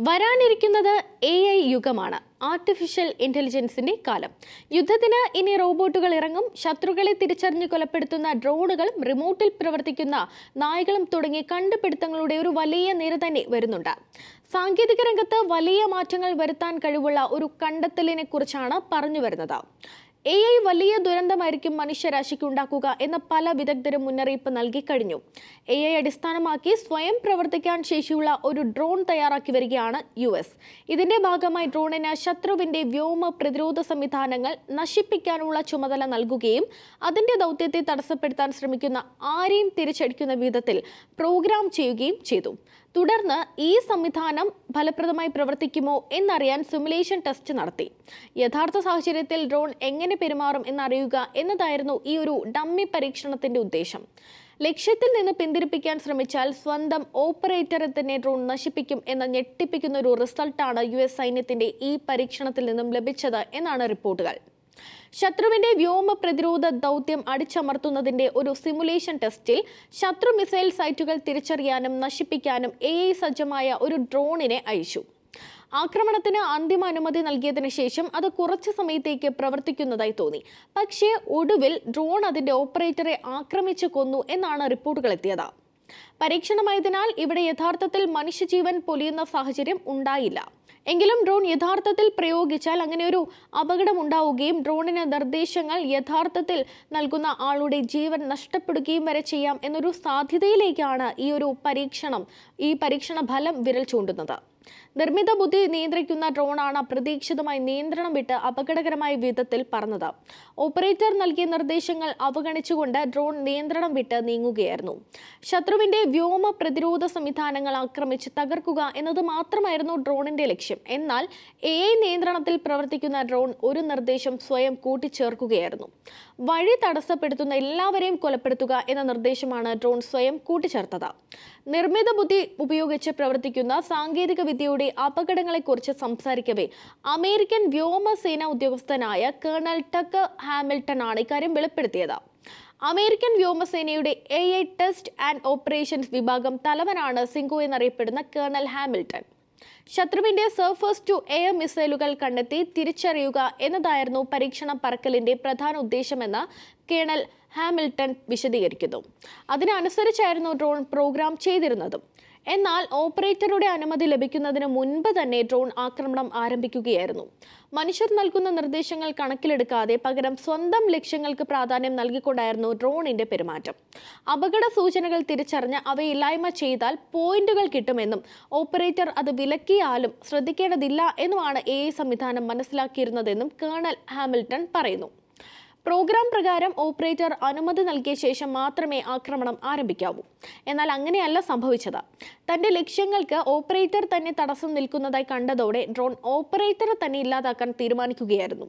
വരാനിരിക്കുന്നത് A I യുഗമാണ് artificial ഇന്റലിജൻസിന്റെ കാലം യുദ്ധത്തിന് ഇനി റോബോട്ടുകൾ ഇറങ്ങും ശത്രുക്കളെ തിരിച്ചറിഞ്ഞ് കൊലപ്പെടുത്തുന്ന ഡ്രോണുകളും റിമോട്ടിൽ പ്രവർത്തിക്കുന്ന നായകളും തുടങ്ങിയ കണ്ടുപിടുത്തങ്ങളുടെ ഒരു വലിയ നിര തന്നെ വരുന്നുണ്ട് സാങ്കേതിക രംഗത്ത് വലിയ മാറ്റങ്ങൾ വരുത്താൻ കഴിവുള്ള ഒരു കണ്ടെത്തലിനെ കുറിച്ചാണ് പറഞ്ഞു വരുന്നത് എ ഐ വലിയ ദുരന്തമായിരിക്കും മനുഷ്യരാശിക്ക് ഉണ്ടാക്കുക എന്ന പല വിദഗ്ധരും മുന്നറിയിപ്പ് നൽകിക്കഴിഞ്ഞു എ ഐ അടിസ്ഥാനമാക്കി സ്വയം പ്രവർത്തിക്കാൻ ശേഷിയുള്ള ഒരു ഡ്രോൺ തയ്യാറാക്കി വരികയാണ് യു എസ് ഇതിന്റെ ഭാഗമായി ഡ്രോണിന് ശത്രുവിന്റെ വ്യോമ പ്രതിരോധ സംവിധാനങ്ങൾ നശിപ്പിക്കാനുള്ള ചുമതല നൽകുകയും അതിന്റെ ദൗത്യത്തെ തടസ്സപ്പെടുത്താൻ ശ്രമിക്കുന്ന ആരെയും തിരിച്ചടിക്കുന്ന വിധത്തിൽ പ്രോഗ്രാം ചെയ്യുകയും ചെയ്തു തുടർന്ന് ഈ സംവിധാനം ഫലപ്രദമായി പ്രവർത്തിക്കുമോ എന്നറിയാൻ സിമുലേഷൻ ടെസ്റ്റ് നടത്തി യഥാർത്ഥ സാഹചര്യത്തിൽ ഡ്രോൺ എങ്ങനെ പെരുമാറും എന്നറിയുക എന്നതായിരുന്നു ഈ ഒരു ഡമ്മി പരീക്ഷണത്തിന്റെ ഉദ്ദേശം ലക്ഷ്യത്തിൽ നിന്ന് പിന്തിരിപ്പിക്കാൻ ശ്രമിച്ചാൽ സ്വന്തം ഓപ്പറേറ്ററെ തന്നെ ഡ്രോൺ നശിപ്പിക്കും എന്ന ഞെട്ടിപ്പിക്കുന്ന ഒരു റിസൾട്ടാണ് യു എസ് സൈന്യത്തിന്റെ ഈ പരീക്ഷണത്തിൽ നിന്നും ലഭിച്ചത് എന്നാണ് റിപ്പോർട്ടുകൾ ശത്രുവിന്റെ വ്യോമ പ്രതിരോധ ദൗത്യം അടിച്ചമർത്തുന്നതിന്റെ ഒരു സിമുലേഷൻ ടെസ്റ്റിൽ ശത്രു മിസൈൽ സൈറ്റുകൾ തിരിച്ചറിയാനും നശിപ്പിക്കാനും എ ഐ സജ്ജമായ ഒരു ഡ്രോണിനെ അയച്ചു ആക്രമണത്തിന് അന്തിമ അനുമതി നൽകിയതിനു ശേഷം അത് കുറച്ചു സമയത്തേക്ക് പ്രവർത്തിക്കുന്നതായി തോന്നി പക്ഷേ ഒടുവിൽ ഡ്രോൺ അതിന്റെ ഓപ്പറേറ്ററെ ആക്രമിച്ചു കൊന്നു എന്നാണ് റിപ്പോർട്ടുകൾ എത്തിയത് പരീക്ഷണമായതിനാൽ ഇവിടെ യഥാർത്ഥത്തിൽ മനുഷ്യജീവൻ പൊലിയുന്ന സാഹചര്യം ഉണ്ടായില്ല എങ്കിലും ഡ്രോൺ യഥാർത്ഥത്തിൽ പ്രയോഗിച്ചാൽ അങ്ങനെ ഒരു അപകടം ഉണ്ടാവുകയും ഡ്രോണിന് നിർദ്ദേശങ്ങൾ യഥാർത്ഥത്തിൽ നൽകുന്ന ആളുടെ ജീവൻ നഷ്ടപ്പെടുകയും വരെ ചെയ്യാം എന്നൊരു സാധ്യതയിലേക്കാണ് ഈ ഒരു പരീക്ഷണം ഈ പരീക്ഷണ ഫലം വിരൽ ചൂണ്ടുന്നത് നിർമ്മിത ബുദ്ധി നിയന്ത്രിക്കുന്ന ഡ്രോണാണ് അപ്രതീക്ഷിതമായി നിയന്ത്രണം വിട്ട് അപകടകരമായ വിധത്തിൽ പറന്നത് ഓപ്പറേറ്റർ നൽകിയ നിർദ്ദേശങ്ങൾ അവഗണിച്ചുകൊണ്ട് ഡ്രോൺ നിയന്ത്രണം വിട്ട് നീങ്ങുകയായിരുന്നു ശത്രുവിന്റെ വ്യോമ പ്രതിരോധ സംവിധാനങ്ങൾ ആക്രമിച്ച് തകർക്കുക എന്നത് മാത്രമായിരുന്നു ഡ്രോണിന്റെ ലക്ഷ്യം എന്നാൽ എ ഐ നിയന്ത്രണത്തിൽ പ്രവർത്തിക്കുന്ന ഡ്രോൺ ഒരു നിർദ്ദേശം സ്വയം കൂട്ടിച്ചേർക്കുകയായിരുന്നു വഴി തടസ്സപ്പെടുത്തുന്ന എല്ലാവരെയും കൊലപ്പെടുത്തുക എന്ന നിർദ്ദേശമാണ് ഡ്രോൺ സ്വയം കൂട്ടിച്ചേർത്തത് നിർമ്മിത ബുദ്ധി ഉപയോഗിച്ച് പ്രവർത്തിക്കുന്ന സാങ്കേതിക വിദ്യയുടെ അപകടങ്ങളെക്കുറിച്ച് സംസാരിക്കവേ അമേരിക്കൻ വ്യോമസേന ഉദ്യോഗസ്ഥനായ കേണൽ ടക്ക് ഹാമിൽട്ടൺ ആണ് ഇക്കാര്യം വെളിപ്പെടുത്തിയത് അമേരിക്കൻ വ്യോമസേനയുടെ A I test and operations വിഭാഗം തലവനാണ് സിംഗു എന്നറിയപ്പെടുന്ന കേണൽ ഹാമിൽട്ടൺ ശത്രുവിന്റെ സർഫേസ് ടു എയർ മിസൈലുകൾ കണ്ടെത്തി തിരിച്ചറിയുക എന്നതായിരുന്നു പരീക്ഷണ പറക്കലിന്റെ പ്രധാന ഉദ്ദേശമെന്ന് കേണൽ ഹാമിൽട്ടൺ വിശദീകരിക്കുന്നു അതിനനുസരിച്ചായിരുന്നു ഡ്രോൺ പ്രോഗ്രാം ചെയ്തിരുന്നതും എന്നാൽ ഓപ്പറേറ്ററുടെ അനുമതി ലഭിക്കുന്നതിന് മുൻപ് തന്നെ ഡ്രോൺ ആക്രമണം ആരംഭിക്കുകയായിരുന്നു മനുഷ്യർ നൽകുന്ന നിർദ്ദേശങ്ങൾ കണക്കിലെടുക്കാതെ പകരം സ്വന്തം ലക്ഷ്യങ്ങൾക്ക് പ്രാധാന്യം നൽകിക്കൊണ്ടായിരുന്നു ഡ്രോണിന്റെ പെരുമാറ്റം അപകട സൂചനകൾ തിരിച്ചറിഞ്ഞ് അവയില്ലായ്മ ചെയ്താൽ പോയിന്റുകൾ കിട്ടുമെന്നും ഓപ്പറേറ്റർ അത് വിലക്കിയാലും ശ്രദ്ധിക്കേണ്ടതില്ല എന്നുമാണ് എ സംവിധാനം മനസ്സിലാക്കിയിരുന്നതെന്നും കേണൽ ഹാമിൽട്ടൺ പറയുന്നു പ്രോഗ്രാം പ്രകാരം ഓപ്പറേറ്റർ അനുമതി നൽകിയ ശേഷം മാത്രമേ ആക്രമണം ആരംഭിക്കാവൂ എന്നാൽ അങ്ങനെയല്ല സംഭവിച്ചത് തന്റെ ലക്ഷ്യങ്ങൾക്ക് ഓപ്പറേറ്റർ തന്നെ തടസ്സം നിൽക്കുന്നതായി കണ്ടതോടെ ഡ്രോൺ ഓപ്പറേറ്ററെ തന്നെ ഇല്ലാതാക്കാൻ തീരുമാനിക്കുകയായിരുന്നു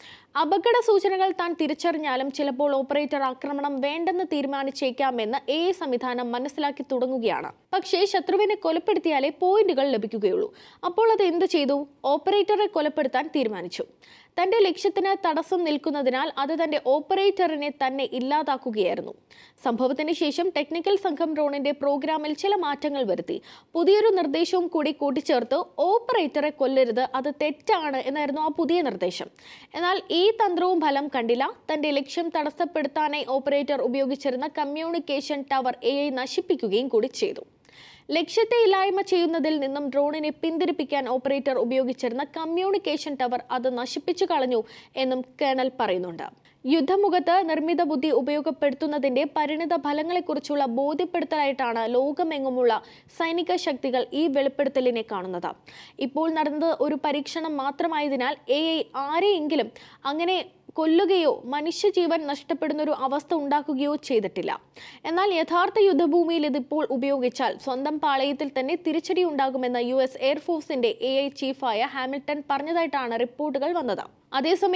അപകട സൂചനകൾ താൻ തിരിച്ചറിഞ്ഞാലും ചിലപ്പോൾ ഓപ്പറേറ്റർ ആക്രമണം വേണ്ടെന്ന് തീരുമാനിച്ചേക്കാമെന്ന് എ സംവിധാനം മനസ്സിലാക്കി തുടങ്ങുകയാണ് പക്ഷേ ശത്രുവിനെ കൊലപ്പെടുത്തിയാലേ പോയിന്റുകൾ ലഭിക്കുകയുള്ളൂ അപ്പോൾ അത് എന്ത് ചെയ്തു ഓപ്പറേറ്ററെ കൊലപ്പെടുത്താൻ തീരുമാനിച്ചു തന്റെ ലക്ഷ്യത്തിന് തടസ്സം നിൽക്കുന്നതിനാൽ അത് തന്റെ ഓപ്പറേറ്ററിനെ തന്നെ ഇല്ലാതാക്കുകയായിരുന്നു സംഭവത്തിന് ശേഷം ടെക്നിക്കൽ സംഘം ഡ്രോണിന്റെ പ്രോഗ്രാമിൽ ചില മാറ്റങ്ങൾ വരുത്തി പുതിയൊരു നിർദ്ദേശവും കൂടി കൂട്ടിച്ചേർത്ത് ഓപ്പറേറ്ററെ കൊല്ലരുത് അത് തെറ്റാണ് എന്നായിരുന്നു ആ പുതിയ നിർദ്ദേശം എന്നാൽ ഈ തന്ത്രവും ഫലം കണ്ടില്ല തന്റെ ലക്ഷ്യം തടസ്സപ്പെടുത്താനായി ഓപ്പറേറ്റർ ഉപയോഗിച്ചിരുന്ന കമ്മ്യൂണിക്കേഷൻ ടവർ എ നശിപ്പിക്കുകയും കൂടി ചെയ്തു ലക്ഷ്യത്തെ ഇല്ലായ്മ ചെയ്യുന്നതിൽ നിന്നും ഡ്രോണിനെ പിന്തിരിപ്പിക്കാൻ ഓപ്പറേറ്റർ ഉപയോഗിച്ചിരുന്ന കമ്മ്യൂണിക്കേഷൻ ടവർ അത് നശിപ്പിച്ചു കളഞ്ഞു എന്നും കേണൽ പറയുന്നുണ്ട് യുദ്ധമുഖത്ത് നിർമ്മിത ബുദ്ധി ഉപയോഗപ്പെടുത്തുന്നതിന്റെ പരിണിത ഫലങ്ങളെക്കുറിച്ചുള്ള ബോധ്യപ്പെടുത്തലായിട്ടാണ് ലോകമെങ്ങുമുള്ള സൈനിക ശക്തികൾ ഈ വെളിപ്പെടുത്തലിനെ കാണുന്നത് ഇപ്പോൾ നടന്നത് ഒരു പരീക്ഷണം മാത്രമായതിനാൽ എ ഐ ആരെയെങ്കിലും അങ്ങനെ കൊല്ലുകയോ മനുഷ്യജീവൻ നഷ്ടപ്പെടുന്ന ഒരു അവസ്ഥ ഉണ്ടാക്കുകയോ ചെയ്തിട്ടില്ല എന്നാൽ യഥാർത്ഥ യുദ്ധഭൂമിയിൽ ഇതിപ്പോൾ ഉപയോഗിച്ചാൽ സ്വന്തം പാളയത്തിൽ തന്നെ തിരിച്ചടി ഉണ്ടാകുമെന്ന് യു എസ് എയർഫോഴ്സിന്റെ എ ഐ ചീഫായ ഹാമിൽട്ടൺ പറഞ്ഞതായിട്ടാണ് റിപ്പോർട്ടുകൾ വന്നത് അതേസമയം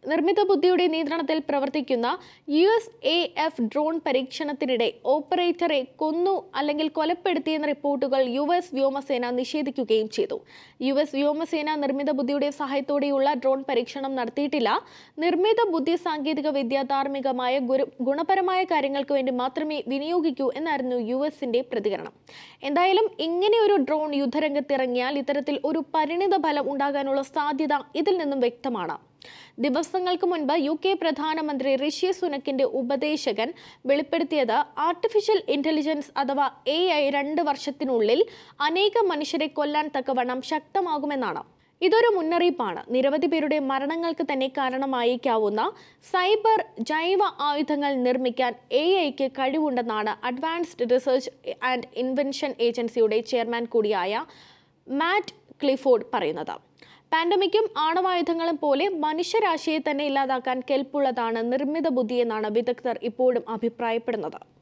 നിർമ്മിത ബുദ്ധിയുടെ നിയന്ത്രണത്തിൽ പ്രവർത്തിക്കുന്ന U S A F drone പരീക്ഷണത്തിനിടെ ഓപ്പറേറ്ററെ കൊന്നു അല്ലെങ്കിൽ കൊലപ്പെടുത്തിയെന്ന റിപ്പോർട്ടുകൾ യു എസ് വ്യോമസേന നിഷേധിക്കുകയും ചെയ്തു യു എസ് വ്യോമസേന നിർമ്മിത ബുദ്ധിയുടെ സഹായത്തോടെയുള്ള ഡ്രോൺ പരീക്ഷണം നടത്തിയിട്ടില്ല നിർമ്മിത ബുദ്ധി സാങ്കേതിക വിദ്യ ധാർമ്മികമായ ഗുരു ഗുണപരമായ കാര്യങ്ങൾക്ക് വേണ്ടി മാത്രമേ വിനിയോഗിക്കൂ എന്നായിരുന്നു യു എസിന്റെ പ്രതികരണം എന്തായാലും ഇങ്ങനെ ഒരു ഡ്രോൺ യുദ്ധരംഗത്തിറങ്ങിയാൽ ഇത്തരത്തിൽ ഒരു പരിണിത ഫലം ഉണ്ടാകാനുള്ള സാധ്യത ഇതിൽ നിന്നും വ്യക്തമാണ് ദിവസങ്ങൾക്ക് മുൻപ് യു കെ പ്രധാനമന്ത്രി ഋഷി സുനക്കിന്റെ ഉപദേശകൻ വെളിപ്പെടുത്തിയത് ആർട്ടിഫിഷ്യൽ ഇന്റലിജൻസ് അഥവാ എ ഐ രണ്ട് വർഷത്തിനുള്ളിൽ അനേകം മനുഷ്യരെ കൊല്ലാൻ തക്കവണ്ണം ശക്തമാകുമെന്നാണ് ഇതൊരു മുന്നറിയിപ്പാണ് നിരവധി പേരുടെ മരണങ്ങൾക്ക് തന്നെ കാരണമായേക്കാവുന്ന സൈബർ ജൈവ ആയുധങ്ങൾ നിർമ്മിക്കാൻ എ ഐക്ക് കഴിവുണ്ടെന്നാണ് അഡ്വാൻസ്ഡ് റിസർച്ച് ആൻഡ് ഇൻവെൻഷൻ ഏജൻസിയുടെ ചെയർമാൻ കൂടിയായ മാറ്റ് ക്ലിഫോർഡ് പറയുന്നത് പാൻഡമിക്കും ആണവായുധങ്ങളും പോലെ മനുഷ്യരാശിയെ തന്നെ ഇല്ലാതാക്കാൻ കെൽപ്പുള്ളതാണ് നിർമ്മിത ബുദ്ധി എന്നാണ് വിദഗ്ധർ ഇപ്പോഴും അഭിപ്രായപ്പെടുന്നത്